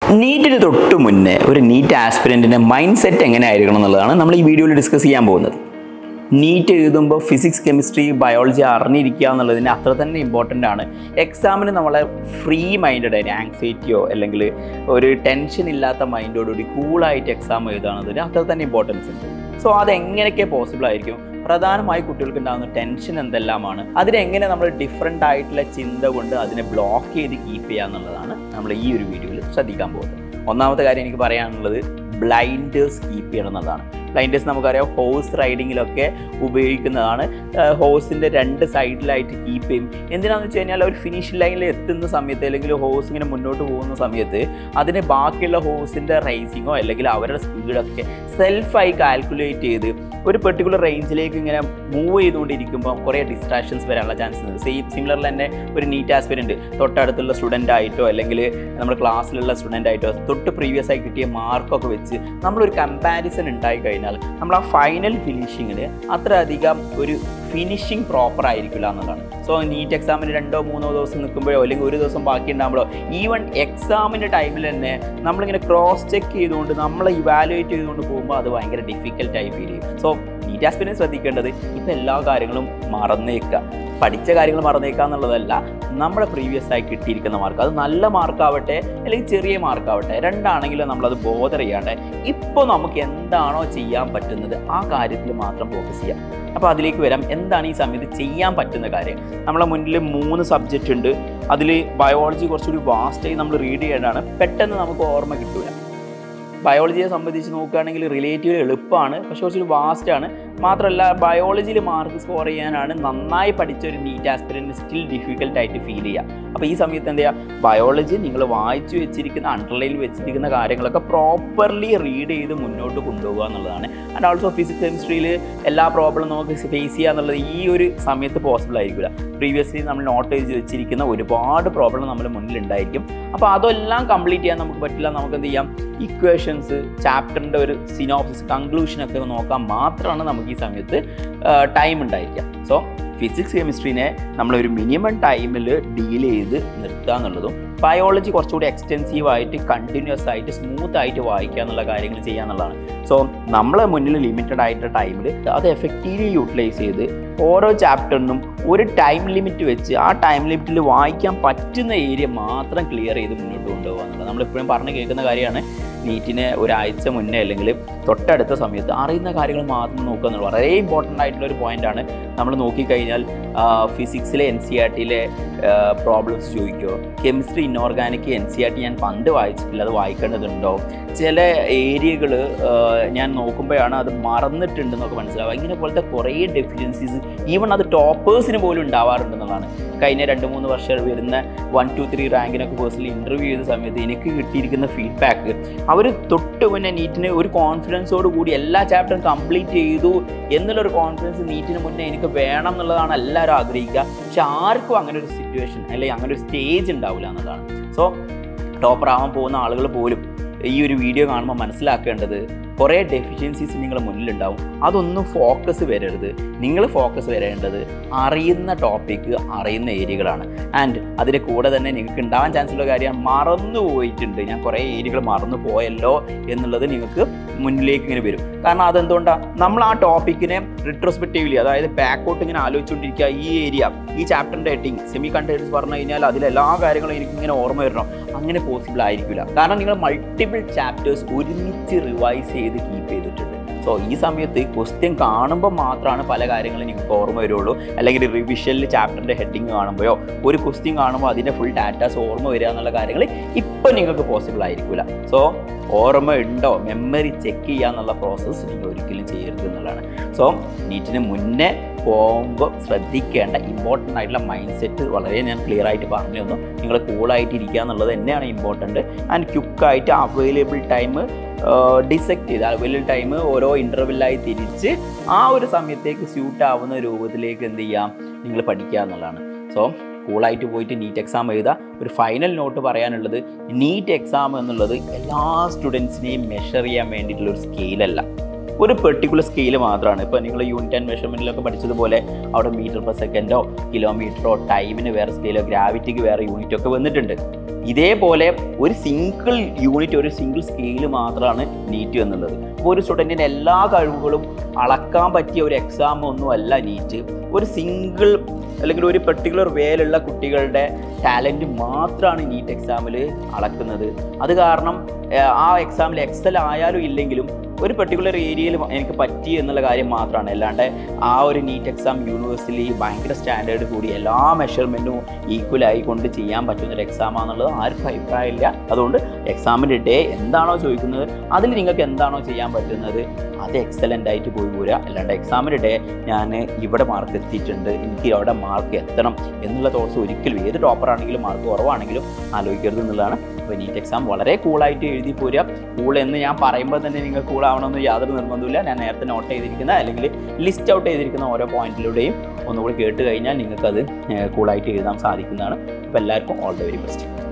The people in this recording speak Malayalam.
നീറ്റിന് തൊട്ട് മുന്നേ ഒരു നീറ്റ് ആസ്പിരൻറ്റിൻ്റെ മൈൻഡ് സെറ്റ് എങ്ങനെ ആയിരിക്കണം എന്നുള്ളതാണ് നമ്മൾ ഈ വീഡിയോയിൽ ഡിസ്കസ് ചെയ്യാൻ പോകുന്നത് നീറ്റ് എഴുതുമ്പോൾ ഫിസിക്സ് കെമിസ്ട്രി ബയോളജി അറിഞ്ഞിരിക്കുക എന്നുള്ളതിന് അത്ര തന്നെ ഇമ്പോർട്ടൻ്റ് ആണ് എക്സാമിന് നമ്മളെ ഫ്രീ മൈൻഡഡ് ആയിട്ട് ആങ്സൈറ്റിയോ അല്ലെങ്കിൽ ഒരു ടെൻഷൻ ഇല്ലാത്ത മൈൻഡോടുകൂടി കൂളായിട്ട് എക്സാം എഴുതുകയാണെന്നതിന് അത്ര തന്നെ ഇമ്പോർട്ടൻസ് ഉണ്ട് സോ അതെങ്ങനെയൊക്കെ പോസിബിൾ ആയിരിക്കും പ്രധാനമായി കുട്ടികൾക്ക് ഉണ്ടാകുന്ന ടെൻഷൻ എന്തെല്ലാമാണ് അതിനെങ്ങനെ നമ്മൾ ഡിഫറെൻ്റ് ആയിട്ടുള്ള ചിന്ത കൊണ്ട് അതിനെ ബ്ലോക്ക് ചെയ്ത് കീപ്പ് ചെയ്യുക എന്നുള്ളതാണ് നമ്മൾ ഈ ഒരു വീഡിയോയിൽ ശ്രദ്ധിക്കാൻ പോകുന്നത് ഒന്നാമത്തെ കാര്യം എനിക്ക് പറയാനുള്ളത് ബ്ലൈൻഡേഴ്സ് കീപ്പ് ചെയ്യണം എന്നുള്ളതാണ് ബ്ലൈൻഡേഴ്സ് നമുക്കറിയാം ഹോഴ്സ് റൈഡിങ്ങിലൊക്കെ ഉപയോഗിക്കുന്നതാണ് ഹോഴ്സിൻ്റെ രണ്ട് സൈഡിലായിട്ട് കീപ്പ് ചെയ്യും എന്തിനാന്ന് വെച്ച് കഴിഞ്ഞാൽ ഒരു ഫിനിഷ് ലൈനിൽ എത്തുന്ന സമയത്ത് അല്ലെങ്കിൽ ഹോഴ്സ് ഇങ്ങനെ മുന്നോട്ട് പോകുന്ന സമയത്ത് അതിന് ബാക്കിയുള്ള ഹോഴ്സിൻ്റെ റേസിങ്ങോ അല്ലെങ്കിൽ അവരുടെ സ്പീഡൊക്കെ സെൽഫായി കാൽക്കുലേറ്റ് ചെയ്ത് ഒരു പെർട്ടിക്കുലർ റേഞ്ചിലേക്ക് ഇങ്ങനെ മൂവ് ചെയ്തുകൊണ്ടിരിക്കുമ്പോൾ കുറേ ഡിസ്ട്രാക്ഷൻസ് വരാനുള്ള ചാൻസ് ഉണ്ട് സെയിം സിമിലർ തന്നെ ഒരു നീറ്റ് ആസ്പിരൻറ്റ് തൊട്ടടുത്തുള്ള സ്റ്റുഡൻ്റ് ആയിട്ടോ അല്ലെങ്കിൽ നമ്മുടെ ക്ലാസ്സിലുള്ള സ്റ്റുഡൻ്റ് ആയിട്ടോ തൊട്ട് പ്രീവിയസ് ആയി കിട്ടിയ മാർക്കൊക്കെ വെച്ച് നമ്മളൊരു കമ്പാരിസൺ ഉണ്ടായി കഴിഞ്ഞാൽ നമ്മൾ ആ ഫൈനൽ ഫിനിഷിങ്ങിന് അത്രയധികം ഒരു ഫിനിഷിങ് പ്രോപ്പർ ആയിരിക്കില്ല എന്നുള്ളതാണ് സോ നീറ്റ് എക്സാമിന് രണ്ടോ മൂന്നോ ദിവസം നിൽക്കുമ്പോഴോ അല്ലെങ്കിൽ ഒരു ദിവസം ബാക്കി ഉണ്ടാകുമ്പോഴോ ഈവൻ എക്സാമിൻ്റെ ടൈമിൽ തന്നെ നമ്മളിങ്ങനെ ക്രോസ് ചെക്ക് ചെയ്തുകൊണ്ട് നമ്മളെ ഇവാലുവേറ്റ് ചെയ്തുകൊണ്ട് പോകുമ്പോൾ അത് ഭയങ്കര ഡിഫിക്കൽട്ടായി ഫീൽ ചെയ്യും സോ നീറ്റ് ആസ്പിരൻസ് ശ്രദ്ധിക്കേണ്ടത് ഇപ്പം എല്ലാ കാര്യങ്ങളും മറന്നേക്കുക പഠിച്ച കാര്യങ്ങൾ മറന്നേക്കുക എന്നുള്ളതല്ല നമ്മുടെ പ്രീവിയസ് ആയി കിട്ടിയിരിക്കുന്ന മാർക്ക് അത് നല്ല മാർക്കാവട്ടെ അല്ലെങ്കിൽ ചെറിയ മാർക്കാവട്ടെ രണ്ടാണെങ്കിലും നമ്മളത് ബോധർ ചെയ്യാണ്ട് ഇപ്പോൾ നമുക്ക് എന്താണോ ചെയ്യാൻ പറ്റുന്നത് ആ കാര്യത്തിൽ മാത്രം ഫോക്കസ് ചെയ്യാം അപ്പോൾ അതിലേക്ക് വരാം എന്താണ് ഈ സമയത്ത് ചെയ്യാൻ പറ്റുന്ന കാര്യം നമ്മളെ മുന്നിൽ മൂന്ന് സബ്ജക്റ്റ് ഉണ്ട് അതിൽ ബയോളജി കുറച്ചുകൂടി വാസ്റ്റായി നമ്മൾ റീഡ് ചെയ്യേണ്ടതാണ് പെട്ടെന്ന് നമുക്ക് ഓർമ്മ കിട്ടില്ല ബയോളജിയെ സംബന്ധിച്ച് നോക്കുകയാണെങ്കിൽ റിലേറ്റീവ് എളുപ്പമാണ് പക്ഷെ കുറച്ചൊരു വാസ്റ്റ് ആണ് മാത്രമല്ല ബയോളജിയിൽ മാർക്ക് സ്കോർ ചെയ്യാനാണ് നന്നായി പഠിച്ച ഒരു നീറ്റ് ആസ്പിരൻറ്റ് സ്റ്റിൽ ഡിഫിക്കൽട്ട് ആയിട്ട് ഫീൽ ചെയ്യുക അപ്പോൾ ഈ സമയത്ത് എന്ത് ചെയ്യുക ബയോളജി നിങ്ങൾ വായിച്ചു വെച്ചിരിക്കുന്ന അണ്ടർലൈനിൽ വെച്ചിരിക്കുന്ന കാര്യങ്ങളൊക്കെ പ്രോപ്പർലി റീഡ് ചെയ്ത് മുന്നോട്ട് കൊണ്ടുപോകുക എന്നുള്ളതാണ് ആൻഡ് ഓൾസോ ഫിസിക്സ് കെമിസ്ട്രിയിൽ എല്ലാ പ്രോബ്ലം നമുക്ക് ഫേസ് ചെയ്യുക എന്നുള്ളത് ഈ ഒരു സമയത്ത് പോസിബിൾ ആയിരിക്കില്ല പ്രീവിയസ്ലി നമ്മൾ നോട്ട് ചെയ്ത് വെച്ചിരിക്കുന്ന ഒരുപാട് പ്രോബ്ലം നമ്മുടെ മുന്നിൽ ഉണ്ടായിരിക്കും അപ്പോൾ അതെല്ലാം കംപ്ലീറ്റ് ചെയ്യാൻ നമുക്ക് പറ്റില്ല നമുക്ക് എന്ത് ചെയ്യാം ഇക്വേഷൻസ് ചാപ്റ്ററിൻ്റെ ഒരു സിനോപ്സിസ് കൺക്ലൂഷനൊക്കെ നോക്കാൻ മാത്രമാണ് നമുക്ക് ഈ സമയത്ത് ടൈം ഉണ്ടായിരിക്കുക സോ ഫിസിക്സ് കെമിസ്ട്രീനെ നമ്മളൊരു മിനിമം ടൈമിൽ ഡീൽ ചെയ്ത് നിർത്തുക എന്നുള്ളതും ബയോളജി കുറച്ചുകൂടി എക്സ്റ്റെൻസീവ് ആയിട്ട് കണ്ടിന്യൂസ് ആയിട്ട് സ്മൂത്ത് ആയിട്ട് വായിക്കുക എന്നുള്ള കാര്യങ്ങൾ ചെയ്യുക എന്നുള്ളതാണ് സോ നമ്മളെ മുന്നിൽ ലിമിറ്റഡ് ആയിട്ടുള്ള ടൈമിൽ അത് എഫക്റ്റീവ്ലി യൂട്ടിലൈസ് ചെയ്ത് ഓരോ ചാപ്റ്ററിനും ഒരു ടൈം ലിമിറ്റ് വെച്ച് ആ ടൈം ലിമിറ്റിൽ വായിക്കാൻ പറ്റുന്ന ഏരിയ മാത്രം ക്ലിയർ ചെയ്ത് മുന്നോട്ട് കൊണ്ടുപോകുക എന്നുള്ളത് നമ്മളിപ്പോഴും പറഞ്ഞു കേൾക്കുന്ന കാര്യമാണ് നീറ്റിന് ഒരാഴ്ച മുന്നേ അല്ലെങ്കിൽ തൊട്ടടുത്ത സമയത്ത് അറിയുന്ന കാര്യങ്ങൾ മാത്രം നോക്കുക എന്നുള്ളത് വളരെ ഇമ്പോർട്ടൻ്റ് ആയിട്ടുള്ള ഒരു പോയിൻ്റാണ് നമ്മൾ നോക്കിക്കഴിഞ്ഞാൽ ഫിസിക്സിലെ എൻ സി ആർ ടിയിലെ പ്രോബ്ലംസ് ചോദിക്കുമോ chemistry inorganic N C R T ഞാൻ പണ്ട് വായിച്ചിട്ടില്ല അത് വായിക്കേണ്ടതുണ്ടോ ചില ഏരിയകൾ ഞാൻ നോക്കുമ്പോഴാണ് അത് മറന്നിട്ടുണ്ടെന്നൊക്കെ മനസ്സിലാവുക ഇങ്ങനെ പോലത്തെ കുറേ ഡെഫിഷ്യൻസീസ് ഈവൺ അത് ടോപ്പേഴ്സിന് പോലും ഉണ്ടാവാറുണ്ടെന്നുള്ളതാണ് കഴിഞ്ഞ രണ്ട് മൂന്ന് വർഷം വരുന്ന വൺ ടു ത്രീ റാങ്കിനൊക്കെ പേഴ്സണലി ഇൻ്റർവ്യൂ ചെയ്ത സമയത്ത് എനിക്ക് കിട്ടിയിരിക്കുന്ന ഫീഡ്ബാക്ക് അവർ തൊട്ട് മുന്നേ നീറ്റിന് ഒരു കോൺഫിഡൻസോട് കൂടി എല്ലാ ചാപ്റ്ററും കംപ്ലീറ്റ് ചെയ്തു എന്നുള്ളൊരു കോൺഫിഡൻസ് നീറ്റിന് മുന്നേ എനിക്ക് വേണം എന്നുള്ളതാണ് എല്ലാവരും ആഗ്രഹിക്കുക പക്ഷെ ആർക്കും അങ്ങനെ ഒരു സിറ്റുവേഷൻ അല്ലെങ്കിൽ അങ്ങനെ ഒരു സ്റ്റേജ് ഉണ്ടാവില്ല എന്നതാണ് സോ ടോപ്പർ ആവാൻ പോകുന്ന ആളുകൾ പോലും ഈ ഒരു വീഡിയോ കാണുമ്പോൾ മനസ്സിലാക്കേണ്ടത് കുറേ ഡെഫിഷ്യൻസീസ് നിങ്ങളുടെ മുന്നിലുണ്ടാവും അതൊന്നും ഫോക്കസ് വരരുത് നിങ്ങൾ ഫോക്കസ് വരേണ്ടത് അറിയുന്ന ടോപ്പിക്ക് അറിയുന്ന ഏരിയകളാണ് ആൻഡ് അതിൻ്റെ കൂടെ തന്നെ നിങ്ങൾക്ക് ഉണ്ടാവാൻ ചാൻസ് ഉള്ള കാര്യമാണ് മറന്നു പോയിട്ടുണ്ട് ഞാൻ കുറേ ഏരിയകൾ മറന്നു പോയല്ലോ എന്നുള്ളത് നിങ്ങൾക്ക് മുന്നിലേക്ക് ഇങ്ങനെ വരും കാരണം അതെന്തുകൊണ്ടാണ് നമ്മൾ ആ ടോപ്പിക്കിനെ റിട്രോസ്പെക്റ്റീവ്ലി അതായത് ബാക്കോട്ട് ഇങ്ങനെ ആലോചിച്ചുകൊണ്ടിരിക്കുക ഈ ഏരിയ ഈ ചാപ്റ്ററിൻ്റെ ഹെഡിങ് സെമി കണ്ടക്ടേഴ്സ് പറഞ്ഞു കഴിഞ്ഞാൽ അതിലെല്ലാ കാര്യങ്ങളും എനിക്ക് ഇങ്ങനെ ഓർമ്മ വരണം അങ്ങനെ പോസിബിൾ ആയിരിക്കില്ല കാരണം നിങ്ങൾ മൾട്ടിപ്പിൾ ചാപ്റ്റേഴ്സ് ഒരുമിച്ച് റിവൈസ് ചെയ്ത് കീപ്പ് ചെയ്തിട്ടുണ്ട് സോ ഈ സമയത്ത് ക്വസ്റ്റ്യൻ കാണുമ്പോൾ മാത്രമാണ് പല കാര്യങ്ങളും നിങ്ങൾക്ക് ഓർമ്മ വരുള്ളൂ അല്ലെങ്കിൽ റിവിഷനിൽ ചാപ്റ്ററിൻ്റെ ഹെഡിങ് കാണുമ്പോഴോ ഒരു ക്വസ്റ്റ്യൻ കാണുമ്പോൾ അതിൻ്റെ ഫുൾ ഡാറ്റാസ് ഓർമ്മ വരിക എന്നുള്ള കാര്യങ്ങൾ ഇപ്പം നിങ്ങൾക്ക് പോസിബിൾ ആയിരിക്കില്ല സോ ഓർമ്മ ഉണ്ടോ മെമ്മറി ചെക്ക് ചെയ്യുക എന്നുള്ള പ്രോസസ്സ് നിങ്ങൾ ഒരിക്കലും ചെയ്യരുത് എന്നുള്ളതാണ് സോ നീറ്റിന് മുന്നേ പോകുമ്പോൾ ശ്രദ്ധിക്കേണ്ട ഇമ്പോർട്ടൻ്റ് ആയിട്ടുള്ള മൈൻഡ് സെറ്റ് വളരെ ഞാൻ ക്ലിയർ ആയിട്ട് പറഞ്ഞു തന്നു നിങ്ങൾ കൂളായിട്ട് ഇരിക്കുക എന്നുള്ളത് തന്നെയാണ് ഇമ്പോർട്ടൻറ്റ് ആൻഡ് ക്യുക്കായിട്ട് അവൈലബിൾ ടൈം ഡിസെക്ട് ചെയ്ത് അവൈലബിൾ ടൈം ഓരോ ഇൻ്റർവെല്ലായി തിരിച്ച് ആ ഒരു സമയത്തേക്ക് സ്യൂട്ട് ആവുന്ന രൂപത്തിലേക്ക് എന്ത് ചെയ്യാം നിങ്ങൾ പഠിക്കുക എന്നുള്ളതാണ് സോ കൂളായിട്ട് പോയിട്ട് നീറ്റ് എക്സാം എഴുതുക ഒരു ഫൈനൽ നോട്ട് പറയാനുള്ളത് നീറ്റ് എക്സാം എന്നുള്ളത് എല്ലാ സ്റ്റുഡൻസിനെയും മെഷർ ചെയ്യാൻ വേണ്ടിയിട്ടുള്ള ഒരു സ്കെയിലല്ല ഒരു പെർട്ടിക്കുലർ സ്കെയിൽ മാത്രമാണ് ഇപ്പോൾ നിങ്ങൾ യൂണിറ്റ് ആൻഡ് മെഷർമെൻറ്റിലൊക്കെ പഠിച്ചതുപോലെ അവിടെ മീറ്റർ പെർ സെക്കൻഡോ കിലോമീറ്ററോ ടൈമിന് വേറെ സ്കെയിലോ ഗ്രാവിറ്റിക്ക് വേറെ യൂണിറ്റോ ഒക്കെ വന്നിട്ടുണ്ട് ഇതേപോലെ ഒരു സിംഗിൾ യൂണിറ്റ് ഒരു സിംഗിൾ സ്കെയിൽ മാത്രമാണ് നീറ്റ് എന്നുള്ളത് അപ്പോൾ ഒരു സ്റ്റുഡൻറ്റിൻ്റെ എല്ലാ കഴിവുകളും അളക്കാൻ പറ്റിയ ഒരു എക്സാം ഒന്നും അല്ല നീറ്റ് ഒരു സിംഗിൾ അല്ലെങ്കിൽ ഒരു പെർട്ടിക്കുലർ വേയിലുള്ള കുട്ടികളുടെ ടാലൻറ്റ് മാത്രമാണ് നീറ്റ് എക്സാമിൽ അളക്കുന്നത് അത് കാരണം ഏഹ്, ആ എക്സാമിൽ എക്സൽ ആയാലും ഇല്ലെങ്കിലും ഒരു പെർട്ടിക്കുലർ ഏരിയയിൽ എനിക്ക് പറ്റി എന്നുള്ള കാര്യം മാത്രമാണ് അല്ലാണ്ട് ആ ഒരു നീറ്റ് എക്സാം യൂണിവേഴ്സിറ്റി ഭയങ്കര സ്റ്റാൻഡേർഡ് കൂടി എല്ലാ മെഷർമെൻറ്റും ഈക്വലായി കൊണ്ട് ചെയ്യാൻ പറ്റുന്ന ഒരു എക്സാമാണെന്നുള്ളത് ആർക്കും അഭിപ്രായമില്ല അതുകൊണ്ട് എക്സാമിൻ്റെ ഡേ എന്താണോ ചോദിക്കുന്നത് അതിൽ നിങ്ങൾക്ക് എന്താണോ ചെയ്യാൻ പറ്റുന്നത് അത് എക്സലൻ്റ് ആയിട്ട് പോയി പോരുക അല്ലാണ്ട് എക്സാമിൻ്റെ ഡേ ഞാൻ ഇവിടെ മാർക്ക് എത്തിയിട്ടുണ്ട് എനിക്ക് അവിടെ മാർക്ക് എത്തണം എന്നുള്ള തോട്ട്സ് ഒരിക്കലും ഏത് ടോപ്പർ ആണെങ്കിലും മാർക്ക് കുറവാണെങ്കിലും ആലോചിക്കരുത് എന്നുള്ളതാണ് അപ്പോൾ നീറ്റ് എക്സാം വളരെ കൂളായിട്ട് എഴുതി പോരുക കൂൾ എന്ന് ഞാൻ പറയുമ്പോൾ തന്നെ നിങ്ങൾ കൂൾ ആവണമെന്ന് യാതൊരു നിർബന്ധമില്ല ഞാൻ നേരത്തെ നോട്ട് ചെയ്തിരിക്കുന്ന അല്ലെങ്കിൽ ലിസ്റ്റ് ഔട്ട് ചെയ്തിരിക്കുന്ന ഓരോ പോയിന്റിലൂടെയും ഒന്നുകൂടി കേട്ട് കഴിഞ്ഞാൽ നിങ്ങൾക്കത് കൂളായിട്ട് എഴുതാൻ സാധിക്കുന്നതാണ് അപ്പോൾ എല്ലാവർക്കും ഓൾ ദ വെരി ബെസ്റ്റ്